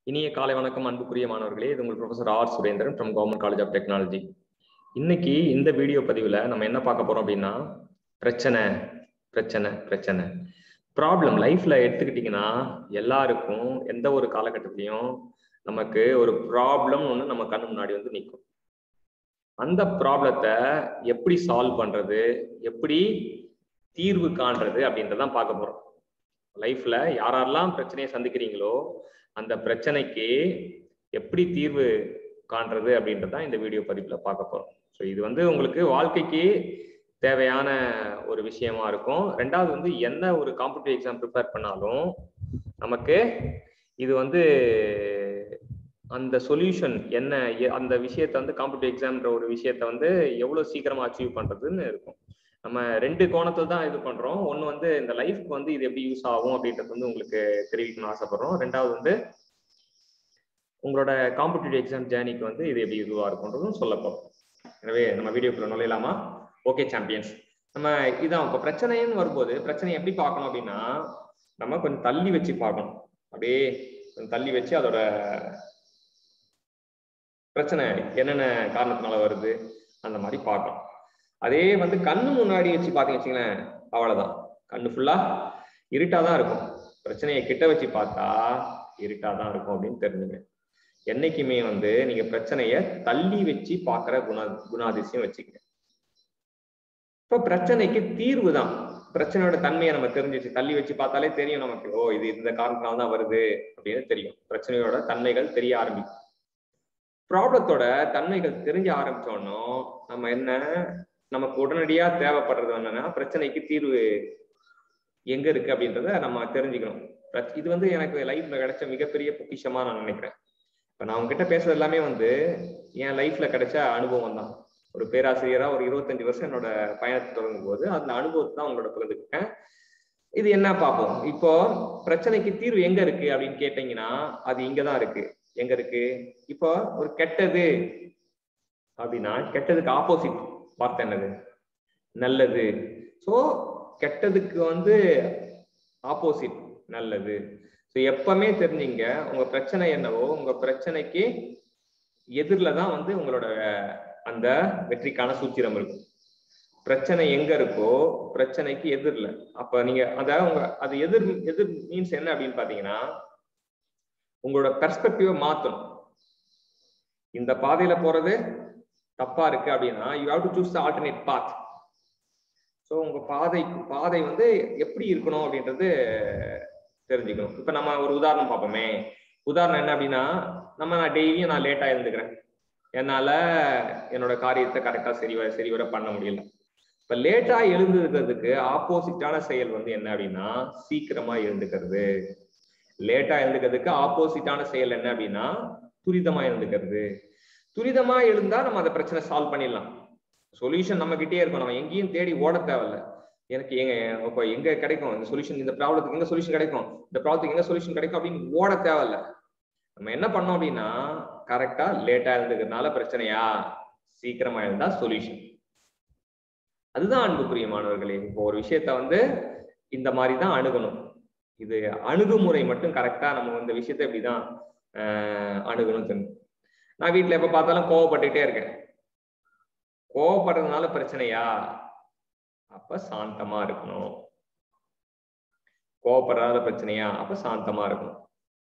இனிய காலை வணக்கம் அன்புக்குரிய மாணவர்களே இது உங்கள் professor R Surendran from government college of technology இன்னைக்கு இந்த வீடியோ பதிவில் நம்ம என்ன பார்க்க போறோம் அப்படின்னா பிரச்சனை பிரச்சனை பிரச்சனை ப்ராப்ளம் லைஃப்ல எடுத்துக்கிட்டிங்கன்னா எல்லாருக்கும் எந்த ஒரு காலகட்டத்திலையும் நமக்கு ஒரு ப்ராப்ளம் ஒன்று நம்ம கண்ணு முன்னாடி வந்து நிற்கும் அந்த ப்ராப்ளத்தை எப்படி சால்வ் பண்றது எப்படி தீர்வு காண்றது அப்படின்றதான் பார்க்க போறோம் லைஃப்ல யாரெல்லாம் பிரச்சனையை சந்திக்கிறீங்களோ அந்த பிரச்சனைக்கு எப்படி தீர்வு காண்றது அப்படின்றதான் இந்த வீடியோ பதிவுல பார்க்க போறோம் ஸோ இது வந்து உங்களுக்கு வாழ்க்கைக்கு தேவையான ஒரு விஷயமா இருக்கும் ரெண்டாவது வந்து என்ன ஒரு காம்படிட்டிவ் எக்ஸாம் ப்ரிப்பேர் பண்ணாலும் நமக்கு இது வந்து அந்த சொல்யூஷன் என்ன அந்த விஷயத்த வந்து காம்படிட்டிவ் எக்ஸாம்ன்ற ஒரு விஷயத்த வந்து எவ்வளவு சீக்கிரமா அச்சீவ் பண்றதுன்னு இருக்கும் நம்ம ரெண்டு கோணத்துல தான் இது பண்றோம் ஒன்று வந்து இந்த லைஃப்க்கு வந்து இது எப்படி யூஸ் ஆகும் அப்படின்றது வந்து உங்களுக்கு தெரிவிக்கணும்னு ஆசைப்படுறோம் ரெண்டாவது வந்து உங்களோட காம்படிட்டிவ் எக்ஸாம் ஜேர்னிக்கு வந்து இது எப்படி இதுவாக இருக்கும்ன்றதும் சொல்ல போகிறோம் எனவே நம்ம வீடியோக்குள்ள நுழையலாமா ஓகே சாம்பியன்ஸ் நம்ம இதான் இப்போ பிரச்சனைன்னு வரும்போது பிரச்சனையை எப்படி பார்க்கணும் அப்படின்னா நம்ம கொஞ்சம் தள்ளி வச்சு பார்க்கணும் அப்படியே கொஞ்சம் தள்ளி வச்சு அதோட பிரச்சனை என்னென்ன காரணத்தினால வருது அந்த மாதிரி பார்க்கணும் அதே வந்து கண்ணு முன்னாடி வச்சு பார்த்தீங்க வச்சுங்களேன் அவ்வளவுதான் கண்ணு ஃபுல்லா இருட்டா தான் இருக்கும் பிரச்சனையை கிட்ட வச்சு பார்த்தா இருட்டா தான் இருக்கும் அப்படின்னு தெரிஞ்சுங்க என்னைக்குமே வந்து நீங்க பிரச்சனைய தள்ளி வச்சு பாக்குற குண குணாதிசயம் வச்சுக்கங்க இப்ப பிரச்சனைக்கு தீர்வு தான் பிரச்சனையோட தன்மையை நம்ம தெரிஞ்சிச்சு தள்ளி வச்சு பார்த்தாலே தெரியும் நமக்கு ஓ இது இந்த காரணத்தினால தான் வருது அப்படின்னு தெரியும் பிரச்சனையோட தன்மைகள் தெரிய ஆரம்பிக்கும் ப்ராப்ளத்தோட தன்மைகள் தெரிஞ்ச ஆரம்பிச்சோன்னோ நம்ம என்ன நமக்கு உடனடியா தேவைப்படுறது என்னன்னா பிரச்சனைக்கு தீர்வு எங்க இருக்கு அப்படின்றத நம்ம தெரிஞ்சுக்கணும் இது வந்து எனக்கு லைஃப்ல கிடைச்ச மிகப்பெரிய பொக்கிஷமா நான் நினைக்கிறேன் இப்ப நான் உங்ககிட்ட பேசுறது எல்லாமே வந்து என் லைஃப்ல கிடைச்ச அனுபவம் தான் ஒரு பேராசிரியரா ஒரு இருபத்தஞ்சு வருஷம் என்னோட பயணத்தை தொடங்கும் போது அந்த அனுபவத்தை தான் உங்களோட பகிர்ந்துக்கிட்டேன் இது என்ன பார்ப்போம் இப்போ பிரச்சனைக்கு தீர்வு எங்க இருக்கு அப்படின்னு கேட்டீங்கன்னா அது இங்கதான் இருக்கு எங்க இருக்கு இப்போ ஒரு கெட்டது அப்படின்னா கெட்டதுக்கு ஆப்போசிட் வார்த்தை என்னது நல்லது ஸோ கெட்டதுக்கு வந்து ஆப்போசிட் நல்லது ஸோ எப்பவுமே தெரிஞ்சுங்க உங்க பிரச்சனை என்னவோ உங்க பிரச்சனைக்கு எதிரில் தான் வந்து உங்களோட அந்த வெற்றிக்கான சூத்திரம் இருக்கும் பிரச்சனை எங்க இருக்கோ பிரச்சனைக்கு எதிரில் அப்ப நீங்க அத உங்க அது எதிர் எதிர் மீன்ஸ் என்ன அப்படின்னு பாத்தீங்கன்னா உங்களோட பெர்ஸ்பெக்டிவ மாத்தணும் இந்த பாதையில போறது தப்பா இருக்கு அப்படின்னா you have to choose the alternate path so உங்க பாதை பாதை வந்து எப்படி இருக்கணும் அப்படின்றது தெரிஞ்சுக்கணும் இப்ப நம்ம ஒரு உதாரணம் பார்ப்போமே உதாரணம் என்ன அப்படின்னா நம்ம நான் டெய்லியும் நான் லேட்டா எழுந்துக்கிறேன் என்னால என்னோட காரியத்தை கரெக்டா சரி சரி வர பண்ண முடியல இப்ப லேட்டா எழுந்துக்கிறதுக்கு ஆப்போசிட்டான செயல் வந்து என்ன அப்படின்னா சீக்கிரமா எழுந்துக்கிறது லேட்டா எழுந்துக்கிறதுக்கு ஆப்போசிட்டான செயல் என்ன அப்படின்னா துரிதமா எழுந்துக்கிறது துரிதமா எழுந்தா நம்ம அந்த பிரச்சனை சால்வ் பண்ணிடலாம் சொல்யூஷன் நம்ம கிட்டே இருக்கும் நம்ம எங்கேயும் தேடி ஓட தேவையில்ல எனக்கு எங்க இப்போ எங்க கிடைக்கும் இந்த சொல்யூஷன் இந்த ப்ராப்ளத்துக்கு எங்க சொல்யூஷன் கிடைக்கும் இந்த ப்ராப்ளத்துக்கு எங்க சொல்யூஷன் கிடைக்கும் அப்படின்னு ஓட தேவையில்ல நம்ம என்ன பண்ணோம் அப்படின்னா கரெக்டா லேட்டா இருந்துக்கிறதுனால பிரச்சனையா சீக்கிரமா இருந்தா சொல்யூஷன் அதுதான் அன்புக்குரிய மாணவர்களே இப்போ ஒரு விஷயத்த வந்து இந்த மாதிரி தான் அணுகணும் இது அணுகுமுறை மட்டும் கரெக்டா நம்ம இந்த விஷயத்த இப்படிதான் அணுகணும் தெரியும் நான் வீட்டுல எப்ப பார்த்தாலும் கோவப்பட்டுட்டே இருக்கேன் கோவப்படுறதுனால பிரச்சனையா அப்ப சாந்தமா இருக்கணும் கோவப்படுறதால பிரச்சனையா அப்ப சாந்தமா இருக்கணும்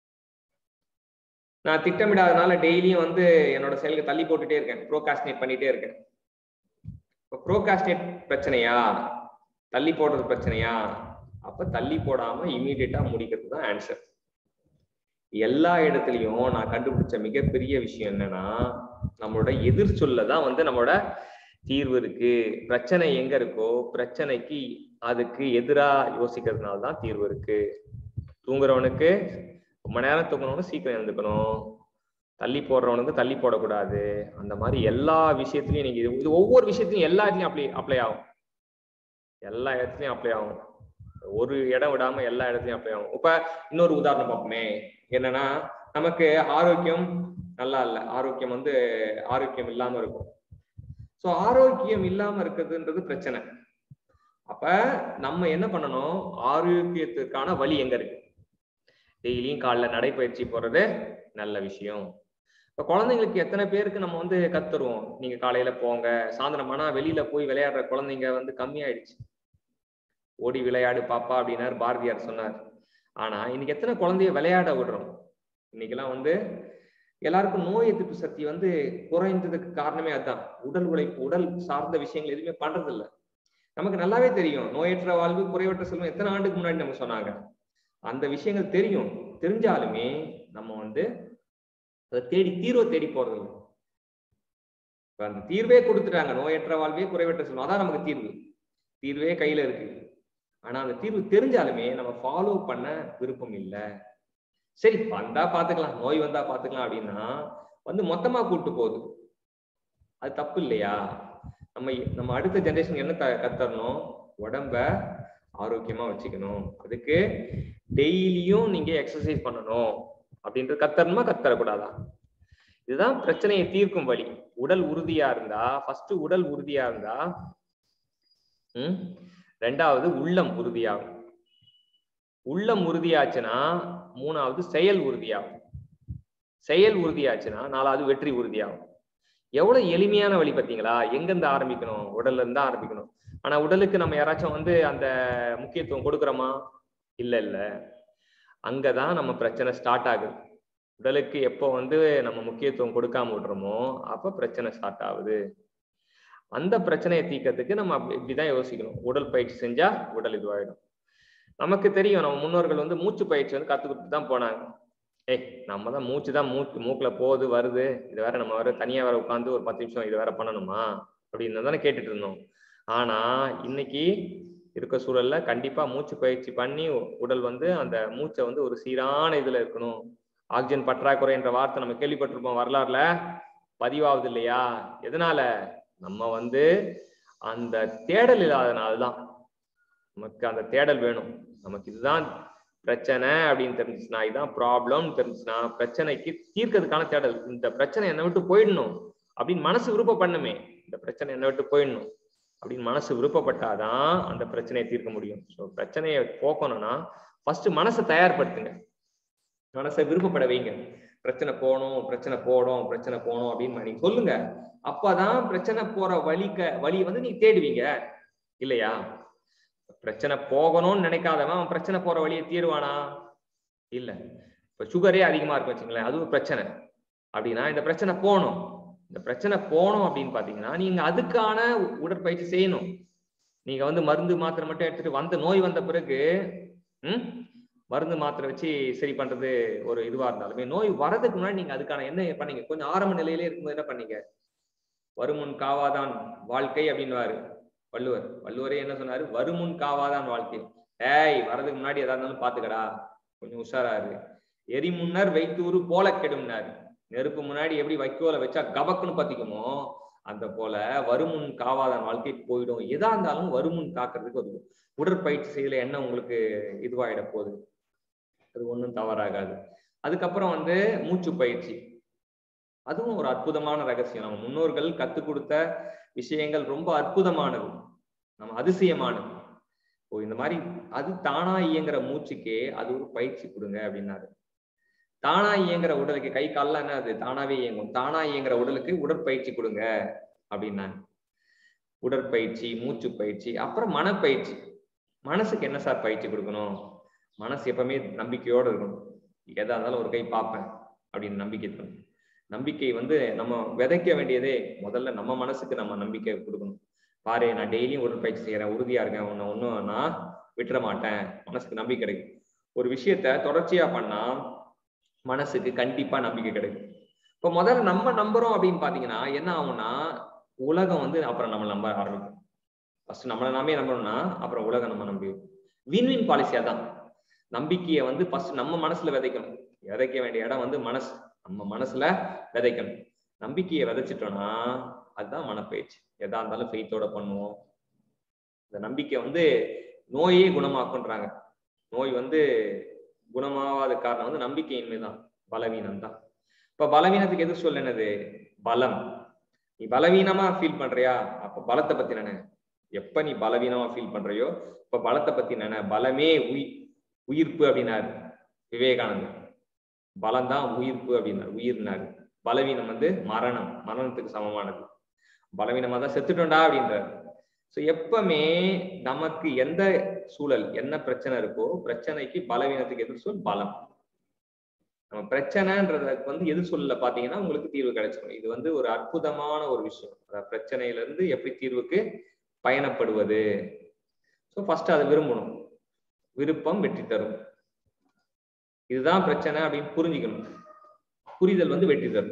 நான் திட்டமிடாதனால டெய்லியும் வந்து என்னோட செயலுக்கு தள்ளி போட்டுட்டே இருக்கேன் ப்ரோகாஸ்டினேட் பண்ணிட்டே இருக்கேன் இப்போ ப்ரோகாஸ்டினேட் பிரச்சனையா தள்ளி போடுறது பிரச்சனையா அப்ப தள்ளி போடாம இமீடியட்டா முடிக்கிறது தான் ஆன்சர் எல்லா இடத்துலயும் நான் கண்டுபிடிச்ச மிகப்பெரிய விஷயம் என்னன்னா நம்மளோட எதிர் சொல்ல தான் வந்து நம்மளோட தீர்வு இருக்கு பிரச்சனை எங்க இருக்கோ பிரச்சனைக்கு அதுக்கு எதிரா யோசிக்கிறதுனால தான் தீர்வு இருக்கு தூங்குறவனுக்கு ரொம்ப நேரம் தூங்குறவனுக்கு சீக்கிரம் எழுந்துக்கணும் தள்ளி போடுறவனுக்கு தள்ளி போடக்கூடாது அந்த மாதிரி எல்லா விஷயத்துலயும் நீங்க இது ஒவ்வொரு விஷயத்தையும் எல்லா இடத்துலயும் அப்ளை அப்ளை ஆகும் எல்லா இடத்துலயும் அப்ளை ஆகும் ஒரு இடம் விடாம எல்லா இடத்துலயும் அப்ளை ஆகும் இப்ப இன்னொரு உதாரணம் பார்ப்போமே என்னன்னா நமக்கு ஆரோக்கியம் நல்லா இல்லை ஆரோக்கியம் வந்து ஆரோக்கியம் இல்லாம இருக்கும் ஸோ ஆரோக்கியம் இல்லாம இருக்கிறதுன்றது பிரச்சனை அப்ப நம்ம என்ன பண்ணணும் ஆரோக்கியத்துக்கான வழி எங்க இருக்கு டெய்லியும் காலைல நடைப்பயிற்சி போறது நல்ல விஷயம் இப்ப குழந்தைங்களுக்கு எத்தனை பேருக்கு நம்ம வந்து கத்துருவோம் நீங்க காலையில போங்க சாயந்தரமானா வெளியில போய் விளையாடுற குழந்தைங்க வந்து கம்மியாயிடுச்சு ஓடி விளையாடு பாப்பா அப்படின்னாரு பாரதியார் சொன்னார் ஆனா இன்னைக்கு எத்தனை குழந்தைய விளையாட விடுறோம் இன்னைக்கெல்லாம் வந்து எல்லாருக்கும் நோய் எதிர்ப்பு சக்தி வந்து குறைந்ததுக்கு காரணமே அதுதான் உடல் உழைப்பு உடல் சார்ந்த விஷயங்கள் எதுவுமே பண்றது இல்ல நமக்கு நல்லாவே தெரியும் நோயற்ற வாழ்வு குறைவற்ற செல்வம் எத்தனை ஆண்டுக்கு முன்னாடி நம்ம சொன்னாங்க அந்த விஷயங்கள் தெரியும் தெரிஞ்சாலுமே நம்ம வந்து அதை தேடி தீர்வை தேடி போறது இல்லை இப்ப அந்த தீர்வே கொடுத்துட்டாங்க நோயற்ற வாழ்வே குறைவற்ற செல்வம் அதான் நமக்கு தீர்வு தீர்வே கையில இருக்கு ஆனா அந்த தீர்வு தெரிஞ்சாலுமே நம்ம ஃபாலோ பண்ண விருப்பம் இல்லை சரி வந்தா பாத்துக்கலாம் நோய் வந்தா பாத்துக்கலாம் அப்படின்னா வந்து மொத்தமா கூட்டு போகுது அது தப்பு இல்லையா நம்ம நம்ம அடுத்த ஜெனரேஷன் என்ன க- கத்தரணும் உடம்ப ஆரோக்கியமா வச்சுக்கணும் அதுக்கு டெய்லியும் நீங்க எக்ஸசைஸ் பண்ணணும் அப்படின்றது கத்தரணுமா கத்தரக்கூடாதா இதுதான் பிரச்சனையை தீர்க்கும் வழி உடல் உறுதியா இருந்தா ஃபர்ஸ்ட் உடல் உறுதியா இருந்தா ம் ரெண்டாவது உள்ளம் உறுதியாகும் உள்ளம் உறுதியாச்சுன்னா மூணாவது செயல் உறுதியாகும் செயல் உறுதியாச்சுன்னா நாலாவது வெற்றி உறுதியாகும் எவ்வளவு எளிமையான வழி பார்த்தீங்களா எங்கிருந்து ஆரம்பிக்கணும் உடல்ல இருந்து தான் ஆரம்பிக்கணும் ஆனா உடலுக்கு நம்ம யாராச்சும் வந்து அந்த முக்கியத்துவம் கொடுக்குறோமா இல்ல இல்ல அங்கதான் நம்ம பிரச்சனை ஸ்டார்ட் ஆகுது உடலுக்கு எப்போ வந்து நம்ம முக்கியத்துவம் கொடுக்காம விடுறோமோ அப்ப பிரச்சனை ஸ்டார்ட் ஆகுது அந்த பிரச்சனையை தீர்க்கறதுக்கு நம்ம அப்படி இப்படிதான் யோசிக்கணும் உடல் பயிற்சி செஞ்சா உடல் இதுவாயிடும் நமக்கு தெரியும் நம்ம முன்னோர்கள் வந்து மூச்சு பயிற்சி வந்து கத்து கொடுத்து தான் போனாங்க ஏய் நம்ம தான் மூச்சு தான் மூச்சு மூக்குல போகுது வருது இது வேற நம்ம வேற தனியா வேற உட்காந்து ஒரு பத்து நிமிஷம் இது வேற பண்ணணுமா அப்படின்னு தானே கேட்டுட்டு இருந்தோம் ஆனா இன்னைக்கு இருக்க சூழல்ல கண்டிப்பா மூச்சு பயிற்சி பண்ணி உடல் வந்து அந்த மூச்சை வந்து ஒரு சீரான இதுல இருக்கணும் ஆக்சிஜன் பற்றாக்குறை என்ற வார்த்தை நம்ம கேள்விப்பட்டிருப்போம் வரலாறுல பதிவாகுது இல்லையா எதனால நம்ம வந்து அந்த தேடல் இல்லாதனால்தான் நமக்கு அந்த தேடல் வேணும் நமக்கு இதுதான் பிரச்சனை அப்படின்னு தெரிஞ்சுச்சுன்னா இதுதான் ப்ராப்ளம் தெரிஞ்சுச்சுன்னா பிரச்சனைக்கு தீர்க்கிறதுக்கான தேடல் இந்த பிரச்சனை என்னை விட்டு போயிடணும் அப்படின்னு மனசு விருப்பம் பண்ணுமே இந்த பிரச்சனை என்னை விட்டு போயிடணும் அப்படின்னு மனசு விருப்பப்பட்டாதான் அந்த பிரச்சனையை தீர்க்க முடியும் ஸோ பிரச்சனையை போக்கணும்னா ஃபர்ஸ்ட் மனசை தயார்படுத்துங்க மனசை விருப்பப்பட வைங்க பிரச்சனை போகணும் பிரச்சனை போடும் பிரச்சனை போகணும் அப்படின்னு நீங்க சொல்லுங்க அப்பதான் பிரச்சனை போற வழிக்க வழி வந்து நீங்க தேடுவீங்க இல்லையா பிரச்சனை போகணும்னு நினைக்காதவன் அவன் பிரச்சனை போற வழியை தீருவானா இல்ல இப்ப சுகரே அதிகமா இருக்கு வச்சுங்களேன் அது ஒரு பிரச்சனை அப்படின்னா இந்த பிரச்சனை போகணும் இந்த பிரச்சனை போகணும் அப்படின்னு பாத்தீங்கன்னா நீங்க அதுக்கான உடற்பயிற்சி செய்யணும் நீங்க வந்து மருந்து மாத்திரை மட்டும் எடுத்துட்டு வந்த நோய் வந்த பிறகு ம் மருந்து மாத்திரை வச்சு சரி பண்றது ஒரு இதுவா இருந்தாலுமே நோய் வரதுக்கு முன்னாடி நீங்க அதுக்கான என்ன பண்ணீங்க கொஞ்சம் ஆரம்ப நிலையிலே இருக்கும்போது என்ன பண்ணீங்க வருமுன் காவாதான் வாழ்க்கை அப்படின்னுவாரு வள்ளுவர் வள்ளுவரே என்ன சொன்னாரு வருமுன் காவாதான் வாழ்க்கை ஏய் வரதுக்கு முன்னாடி எதா இருந்தாலும் பாத்துக்கடா கொஞ்சம் உஷாராரு எரி முன்னர் வைத்தூரு போல கெடும்னாரு நெருப்பு முன்னாடி எப்படி வைக்கோல வச்சா கபக்குன்னு பத்திக்குமோ அந்த போல வருமுன் காவாதான் வாழ்க்கை போயிடும் எதா இருந்தாலும் வருமுன் காக்கிறதுக்கு ஒரு உடற்பயிற்சி செய்யல என்ன உங்களுக்கு இதுவாயிட போகுது அது ஒன்றும் தவறாகாது அதுக்கப்புறம் வந்து மூச்சு பயிற்சி அதுவும் ஒரு அற்புதமான ரகசியம் நம்ம முன்னோர்கள் கத்துக் கொடுத்த விஷயங்கள் ரொம்ப அற்புதமானது நம்ம அதிசயமானது ஓ இந்த மாதிரி அது தானா இயங்குற மூச்சுக்கே அது ஒரு பயிற்சி கொடுங்க அப்படின்னாரு தானா இயங்குற உடலுக்கு கை கால்லாம் என்ன அது தானாவே இயங்கும் தானா இயங்குற உடலுக்கு உடற்பயிற்சி கொடுங்க அப்படின்னாங்க உடற்பயிற்சி மூச்சு பயிற்சி அப்புறம் மனப்பயிற்சி மனசுக்கு என்ன சார் பயிற்சி கொடுக்கணும் மனசு எப்பவுமே நம்பிக்கையோட இருக்கணும் எதா இருந்தாலும் ஒரு கை பார்ப்பேன் அப்படின்னு நம்பிக்கை இருக்கணும் நம்பிக்கை வந்து நம்ம விதைக்க வேண்டியதே முதல்ல நம்ம மனசுக்கு நம்ம நம்பிக்கை கொடுக்கணும் பாரு நான் டெய்லியும் உடற்பயிற்சி செய்யறேன் உறுதியா இருக்கேன் உன்னை ஒன்றும் நான் விட்டுற மாட்டேன் மனசுக்கு நம்பிக்கை கிடைக்கும் ஒரு விஷயத்த தொடர்ச்சியா பண்ணா மனசுக்கு கண்டிப்பா நம்பிக்கை கிடைக்கும் இப்போ முதல்ல நம்ம நம்புறோம் அப்படின்னு பாத்தீங்கன்னா என்ன ஆகும்னா உலகம் வந்து அப்புறம் நம்ம நம்ப ஆரம்பிக்கும் ஃபர்ஸ்ட் நம்மளை நாமே நம்பணும்னா அப்புறம் உலகம் நம்ம நம்பி வின் வின் பாலிசியா தான் நம்பிக்கையை வந்து ஃபர்ஸ்ட் நம்ம மனசுல விதைக்கணும் விதைக்க வேண்டிய இடம் வந்து மனசு நம்ம மனசுல விதைக்கணும் நம்பிக்கையை விதைச்சிட்டோம்னா அதுதான் மனப்பயிற்சி எதா இருந்தாலும் ஃபெய்த்தோட பண்ணுவோம் இந்த நம்பிக்கை வந்து நோயே குணமாக்குன்றாங்க நோய் வந்து குணமாவாத காரணம் வந்து நம்பிக்கையின்மை தான் பலவீனம் தான் இப்ப பலவீனத்துக்கு எது சொல்ல என்னது பலம் நீ பலவீனமா ஃபீல் பண்றியா அப்ப பலத்தை பத்தி நினை எப்ப நீ பலவீனமா ஃபீல் பண்றியோ இப்ப பலத்தை பத்தி நினை பலமே உயி உயிர்ப்பு அப்படின்னாரு விவேகானந்தர் பலம் தான் உயிர்ப்பு அப்படின்னாரு உயிர்னாரு பலவீனம் வந்து மரணம் மரணத்துக்கு சமமானது பலவீனமா தான் செத்துட்டோம்டா அப்படின்றாரு ஸோ எப்பவுமே நமக்கு எந்த சூழல் என்ன பிரச்சனை இருக்கோ பிரச்சனைக்கு பலவீனத்துக்கு எதிர் சொல் பலம் நம்ம பிரச்சனைன்றதுக்கு வந்து எதிர் சொல்ல பாத்தீங்கன்னா உங்களுக்கு தீர்வு கிடைச்சிடும் இது வந்து ஒரு அற்புதமான ஒரு விஷயம் அதாவது பிரச்சனையில இருந்து எப்படி தீர்வுக்கு பயணப்படுவது ஸோ ஃபர்ஸ்ட் அதை விரும்பணும் விருப்பம் வெற்றி தரும் இதுதான் பிரச்சனை அப்படின்னு புரிஞ்சுக்கணும் புரிதல் வந்து வெற்றி தரும்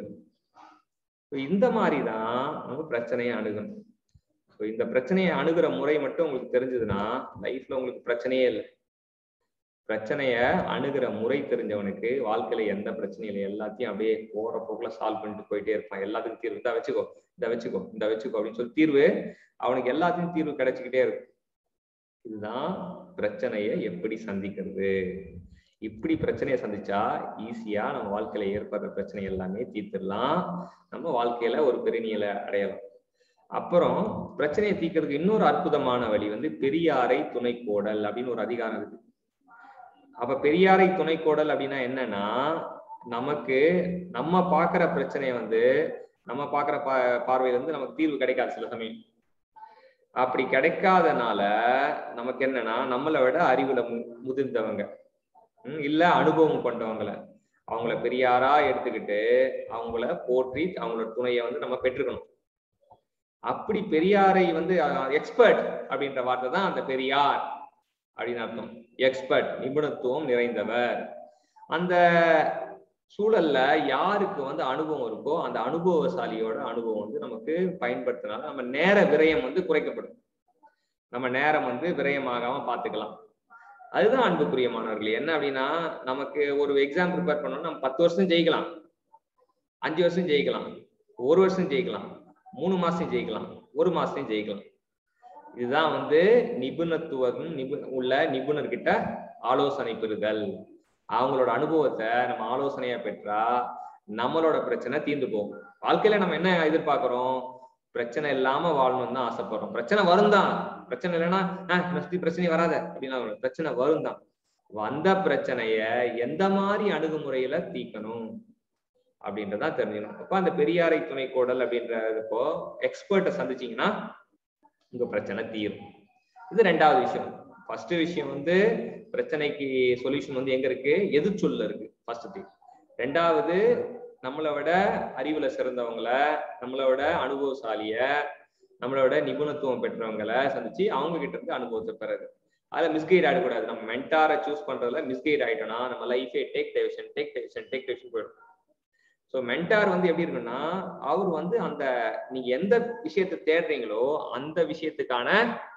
So இந்த மாதிரி தான் நம்ம பிரச்சனையை அணுகணும் ஸோ இந்த பிரச்சனையை அணுகிற முறை மட்டும் உங்களுக்கு தெரிஞ்சதுன்னா லைஃப்ல உங்களுக்கு பிரச்சனையே இல்லை பிரச்சனைய அணுகிற முறை தெரிஞ்சவனுக்கு வாழ்க்கையில எந்த பிரச்சனையும் இல்லை எல்லாத்தையும் அப்படியே போற போக்குல சால்வ் பண்ணிட்டு போயிட்டே இருப்பான் எல்லாத்துக்கும் தீர்வு இந்த வச்சுக்கோ இந்த வச்சுக்கோ இந்த வச்சுக்கோ அப்படின்னு சொல்லி தீர்வு அவனுக்கு எல்லாத்தையும் தீர்வு கிடைச்சிக்கிட்டே இருக்கும் இதுதான் பிரச்சனையை எப்படி சந்திக்கிறது இப்படி பிரச்சனையை சந்திச்சா ஈஸியா நம்ம வாழ்க்கையில ஏற்படுற பிரச்சனை எல்லாமே தீர்த்திடலாம் நம்ம வாழ்க்கையில ஒரு பெருநிலை அடையலாம் அப்புறம் பிரச்சனையை தீர்க்கறதுக்கு இன்னொரு அற்புதமான வழி வந்து பெரியாரை துணைக்கோடல் அப்படின்னு ஒரு அதிகாரம் இருக்கு அப்ப பெரியாரை துணைக்கோடல் அப்படின்னா என்னன்னா நமக்கு நம்ம பாக்குற பிரச்சனையை வந்து நம்ம பாக்குற பா பார்வையில இருந்து நமக்கு தீர்வு கிடைக்காது சில சமயம் அப்படி கிடைக்காதனால நமக்கு என்னன்னா நம்மளை விட அறிவுல மு முதிர்ந்தவங்க ம், இல்ல அனுபவம் கொண்டவங்கள அவங்கள பெரியாரா எடுத்துக்கிட்டு அவங்கள போற்றி அவங்களோட துணையை வந்து நம்ம பெற்றுக்கணும் அப்படி பெரியாரை வந்து எக்ஸ்பர்ட் அப்படின்ற வார்த்தை தான் அந்த பெரியார் அப்படின்னு அர்த்தம் எக்ஸ்பர்ட் நிபுணத்துவம் நிறைந்தவர் அந்த சூழல்ல யாருக்கு வந்து அனுபவம் இருக்கோ அந்த அனுபவசாலியோட அனுபவம் வந்து நமக்கு பயன்படுத்தினால நம்ம நேர விரயம் வந்து குறைக்கப்படும் நம்ம நேரம் வந்து விரயமாகாம பாத்துக்கலாம் அதுதான் அன்புக்குரிய மாணவர்கள் என்ன அப்படின்னா நமக்கு ஒரு எக்ஸாம் ப்ரிப்பேர் பண்ணோம்னா நம்ம பத்து வருஷம் ஜெயிக்கலாம் அஞ்சு வருஷம் ஜெயிக்கலாம் ஒரு வருஷம் ஜெயிக்கலாம் மூணு மாசம் ஜெயிக்கலாம் ஒரு மாசம் ஜெயிக்கலாம் இதுதான் வந்து நிபுணத்துவம் நிபு உள்ள நிபுணர்கிட்ட ஆலோசனை பெறுதல் அவங்களோட அனுபவத்தை நம்ம ஆலோசனையா பெற்றா நம்மளோட பிரச்சனை தீர்ந்து போகும் வாழ்க்கையில நம்ம என்ன எதிர்பார்க்கிறோம் பிரச்சனை இல்லாம வாழணும்னு தான் ஆசைப்படுறோம் பிரச்சனை வரும் தான் பிரச்சனை இல்லைன்னா ஆஹ் பிரச்சனை பிரச்சனை வராத அப்படின்னா பிரச்சனை வரும் தான் வந்த பிரச்சனைய எந்த மாதிரி அணுகுமுறையில தீக்கணும் அப்படின்றதா தெரிஞ்சுக்கணும் அப்ப அந்த பெரியாரை துணை கோடல் அப்படின்றப்போ எக்ஸ்பர்ட்டை சந்திச்சீங்கன்னா உங்க பிரச்சனை தீரும் இது ரெண்டாவது விஷயம் ஃபர்ஸ்ட் விஷயம் வந்து பிரச்சனைக்கு சொல்யூஷன் வந்து எங்க இருக்கு எதிர்ச்சொல்ல இருக்கு ஃபர்ஸ்ட் திங் ரெண்டாவது நம்மளை விட அறிவுல சிறந்தவங்கள நம்மளை விட அனுபவசாலிய நம்மளோட நிபுணத்துவம் பெற்றவங்களை சந்திச்சு அவங்க கிட்ட இருந்து அனுபவத்தை பெறது அதுல மிஸ்கைட் ஆகக்கூடாது நம்ம மென்டாரை சூஸ் பண்றதுல மிஸ்கைட் ஆயிட்டோம்னா நம்ம லைஃபே take deviation take deviation take deviation போயிடும் ஸோ மென்டார் வந்து எப்படி இருக்குன்னா அவர் வந்து அந்த நீங்க எந்த விஷயத்தை தேடுறீங்களோ அந்த விஷயத்துக்கான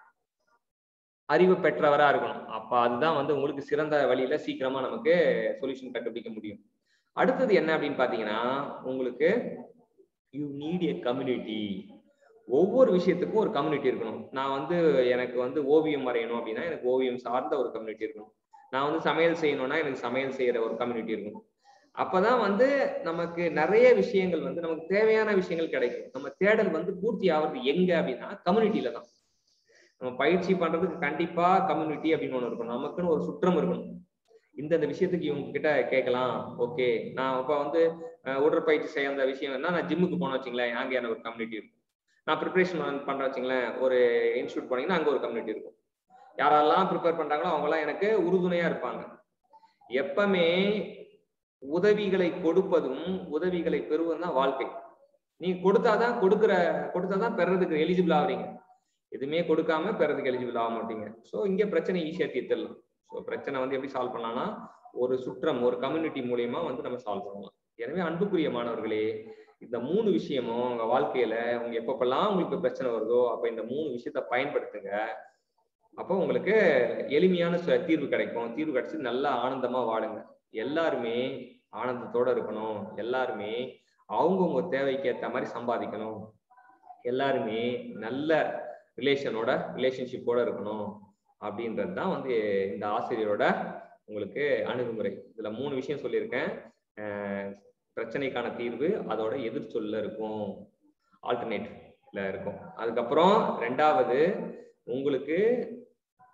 அறிவு பெற்றவரா இருக்கணும் அப்ப அதுதான் வந்து உங்களுக்கு சிறந்த வழியில சீக்கிரமா நமக்கு சொல்யூஷன் கண்டுபிடிக்க முடியும் அடுத்தது என்ன அப்படின்னு பாத்தீங்கன்னா உங்களுக்கு யூ நீட் எ கம்யூனிட்டி ஒவ்வொரு விஷயத்துக்கும் ஒரு கம்யூனிட்டி இருக்கணும் நான் வந்து எனக்கு வந்து ஓவியம் வரையணும் அப்படின்னா எனக்கு ஓவியம் சார்ந்த ஒரு கம்யூனிட்டி இருக்கணும் நான் வந்து சமையல் செய்யணும்னா எனக்கு சமையல் செய்யற ஒரு கம்யூனிட்டி இருக்கணும் அப்பதான் வந்து நமக்கு நிறைய விஷயங்கள் வந்து நமக்கு தேவையான விஷயங்கள் கிடைக்கும் நம்ம தேடல் வந்து பூர்த்தி ஆகுறது எங்க அப்படின்னா கம்யூனிட்டியில தான் நம்ம பயிற்சி பண்றதுக்கு கண்டிப்பா கம்யூனிட்டி அப்படின்னு ஒண்ணு இருக்கணும் நமக்குன்னு ஒரு சுற்றம் இருக்கணும் இந்த இந்த விஷயத்துக்கு இவங்க கிட்ட கேட்கலாம் ஓகே நான் இப்ப வந்து உடற்பயிற்சி செய்ய அந்த விஷயம் என்ன நான் ஜிம்முக்கு போனேன் வச்சுங்களேன் அங்கே எனக்கு ஒரு கம்யூனிட்டி இருக்கும் நான் ப்ரிப்பரேஷன் பண்றேன் வச்சுங்களேன் ஒரு இன்ஸ்டியூட் போனீங்கன்னா அங்க ஒரு கம்யூனிட்டி இருக்கும் யாரெல்லாம் ப்ரிப்பேர் பண்றாங்களோ அவங்க எல்லாம் எனக்கு உறுதுணையா இருப்பாங்க எப்பவுமே உதவிகளை கொடுப்பதும் உதவிகளை பெறுவதும் தான் வாழ்க்கை நீங்க கொடுத்தாதான் கொடுக்குற கொடுத்தாதான் பெறதுக்கு எலிஜிபிள் ஆகுறீங்க எதுவுமே கொடுக்காம பெறதுக்கு எலிஜிபிள் ஆக மாட்டீங்க ஸோ இங்க பிரச்சனை ஈஸியா தீர்த்திடலாம் ஸோ பிரச்சனை வந்து எப்படி சால்வ் பண்ணலாம்னா ஒரு சுற்றம் ஒரு கம்யூனிட்டி மூலியமா வந்து நம்ம சால்வ் பண்ணலாம் எனவே அன்புக்குரிய மாணவர்களே இந்த மூணு விஷயமும் உங்க வாழ்க்கையில உங்க எப்பப்பெல்லாம் உங்களுக்கு பிரச்சனை வருதோ அப்ப இந்த மூணு விஷயத்த பயன்படுத்துங்க அப்போ உங்களுக்கு எளிமையான தீர்வு கிடைக்கும் தீர்வு கிடைச்சி நல்லா ஆனந்தமா வாழுங்க எல்லாருமே ஆனந்தத்தோட இருக்கணும் எல்லாருமே அவங்கவுங்க தேவைக்கு ஏற்ற மாதிரி சம்பாதிக்கணும் எல்லாருமே நல்ல ரிலேஷனோட ரிலேஷன்ஷிப்போட இருக்கணும் அப்படின்றது தான் வந்து இந்த ஆசிரியரோட உங்களுக்கு அணுகுமுறை இதுல மூணு விஷயம் சொல்லியிருக்கேன் பிரச்சனைக்கான தீர்வு அதோட எதிர்ச்சொல்ல இருக்கும் ஆல்டர்னேட்ல இருக்கும் அதுக்கப்புறம் ரெண்டாவது உங்களுக்கு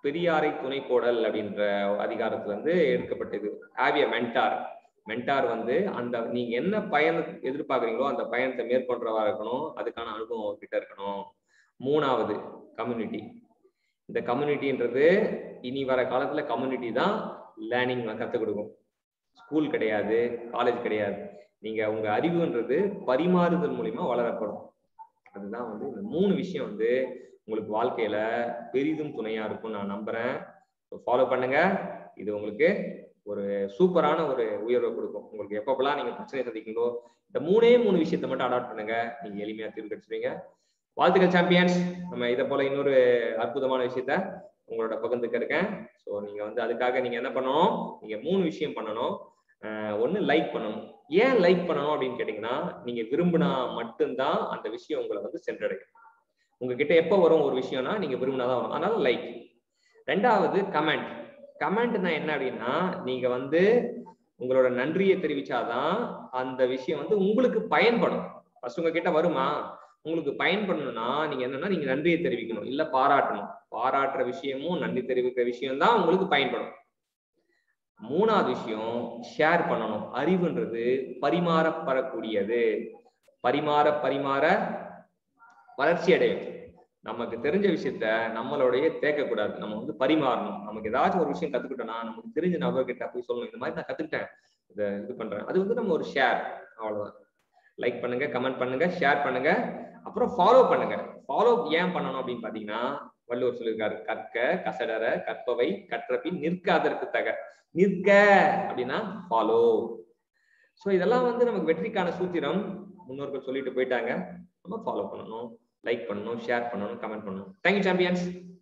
பெரியாரை துணை கோடல் அப்படின்ற அதிகாரத்துல இருந்து எடுக்கப்பட்டது ஆவிய மென்டார் மென்டார் வந்து அந்த நீங்க என்ன பயண எதிர்பார்க்குறீங்களோ அந்த பயணத்தை மேற்கொள்றவா இருக்கணும் அதுக்கான அனுபவம் கிட்ட இருக்கணும் மூணாவது கம்யூனிட்டி இந்த கம்யூனிட்டின்றது இனி வர காலத்துல கம்யூனிட்டி தான் லேர்னிங் கற்றுக் கொடுக்கும் ஸ்கூல் கிடையாது காலேஜ் கிடையாது நீங்க உங்க அறிவுன்றது பரிமாறுதல் மூலியமா வளரப்படும் அதுதான் வந்து இந்த மூணு விஷயம் வந்து உங்களுக்கு வாழ்க்கையில பெரிதும் துணையா இருக்கும்னு நான் நம்புறேன் ஃபாலோ பண்ணுங்க இது உங்களுக்கு ஒரு சூப்பரான ஒரு உயர்வை கொடுக்கும் உங்களுக்கு எப்பப்பெல்லாம் நீங்க பிரச்சனை சந்திக்கீங்களோ இந்த மூணே மூணு விஷயத்த மட்டும் அடாப்ட் பண்ணுங்க நீங்க எளிமையா தீர்வு கிடைச்சிருவீங்க வாழ்த்துக்கள் சாம்பியன்ஸ் நம்ம இதை போல இன்னொரு அற்புதமான விஷயத்த உங்களோட பகிர்ந்துக்க இருக்கேன் ஸோ நீங்க வந்து அதுக்காக நீங்க என்ன பண்ணணும் நீங்க மூணு விஷயம் பண்ணணும் ஒன்று லைக் பண்ணணும் ஏன் லைக் பண்ணணும் அப்படின்னு கேட்டீங்கன்னா நீங்க விரும்பினா மட்டும்தான் அந்த விஷயம் உங்களை வந்து சென்றடையும் உங்ககிட்ட எப்போ வரும் ஒரு விஷயம்னா நீங்க விரும்பினாதான் வரும் அதனால லைக் ரெண்டாவது கமெண்ட் கமெண்ட்னா என்ன அப்படின்னா நீங்க வந்து உங்களோட நன்றியை தெரிவிச்சாதான் அந்த விஷயம் வந்து உங்களுக்கு பயன்படும் ஃபர்ஸ்ட் உங்ககிட்ட வருமா உங்களுக்கு பயன்படணும்னா நீங்க என்னன்னா நீங்க நன்றியை தெரிவிக்கணும் இல்ல பாராட்டணும் பாராட்டுற விஷயமும் நன்றி தெரிவிக்கிற விஷயம் தான் உங்களுக்கு பயன்படும் மூணாவது விஷயம் ஷேர் பண்ணணும் அறிவுன்றது பரிமாறப்படக்கூடியது பரிமாற பரிமாற வளர்ச்சி அடையும் நமக்கு தெரிஞ்ச விஷயத்த நம்மளுடைய தேக்கக்கூடாது நம்ம வந்து பரிமாறணும் நமக்கு ஏதாச்சும் ஒரு விஷயம் கத்துக்கிட்டோம்னா நமக்கு தெரிஞ்ச நபர்கிட்ட போய் சொல்லணும் இந்த மாதிரி நான் கத்துக்கிட்டேன் இதை இது பண்றேன் அது வந்து நம்ம ஒரு ஷேர் அவ்வளவுதான் லைக் பண்ணுங்க கமெண்ட் பண்ணுங்க ஷேர் பண்ணுங்க அப்புறம் ஃபாலோ பண்ணுங்க ஃபாலோ ஏன் பண்ணணும் அப்படின்னு பாத்தீங்கன்னா வள்ளுவர் சொல்லியிருக்காரு கற்க கசடர கற்பவை கற்றபின் நிற்க அதற்கு தக நிற்க அப்படின்னா ஃபாலோ ஸோ இதெல்லாம் வந்து நமக்கு வெற்றிக்கான சூத்திரம் முன்னோர்கள் சொல்லிட்டு போயிட்டாங்க நம்ம ஃபாலோ பண்ணணும் லைக் பண்ணணும் ஷேர் பண்ணணும் கமெண்ட் பண்ணணும் தேங்க்யூ சாம்பியன்ஸ்